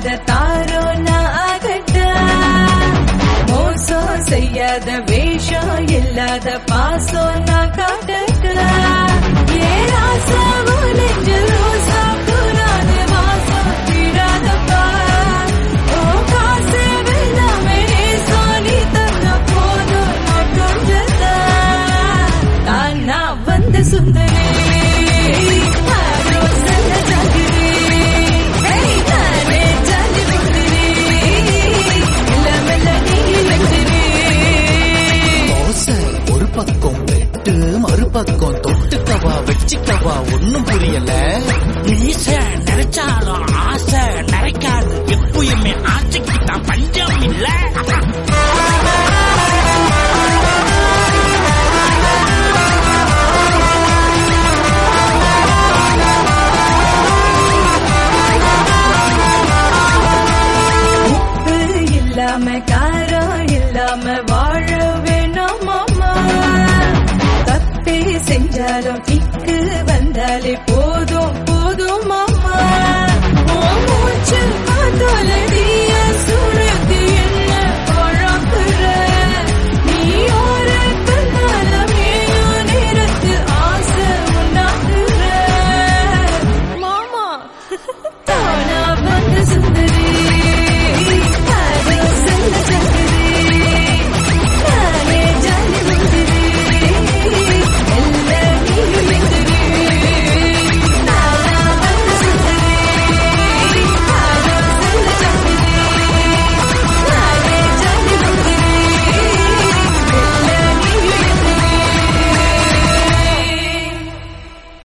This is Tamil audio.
இல்லாத தாரோ நாகட்ட மோசம் செய்யாத வேஷம் இல்லாத பாசம் நான் காட்டட்ட ஏராசாவும் நெஞ்சில் ரோசா கூறாத வாசம் தீராதப்பா ஓ காசு வெல்லாமே சோனி தந்த போதும் நான் கொஞ்சதா தானா வந்த சுந்தரி ஆரோ சல்ல ஜாகிரி ஹேய் தானே ஜாலி முந்திரி மெல்ல மெல்ல நீ வெற்றிரி தோசை ஒரு பக்கம் வெட்டு மறுபக்கம் தொட்டுக்கவா வச்சுக்கவா ஒண்ணும் புரியல மீச நிறைச்சாலும் ஆசை நிறைக்காது எப்பயுமே ஆசைக்கு தான் பஞ்சம் இல்ல உப்பு இல்லாம காரம் இல்லாம வாழ வேணும் மாமா தப்பே செஞ்சாலும் கிக்கு வந்தாலே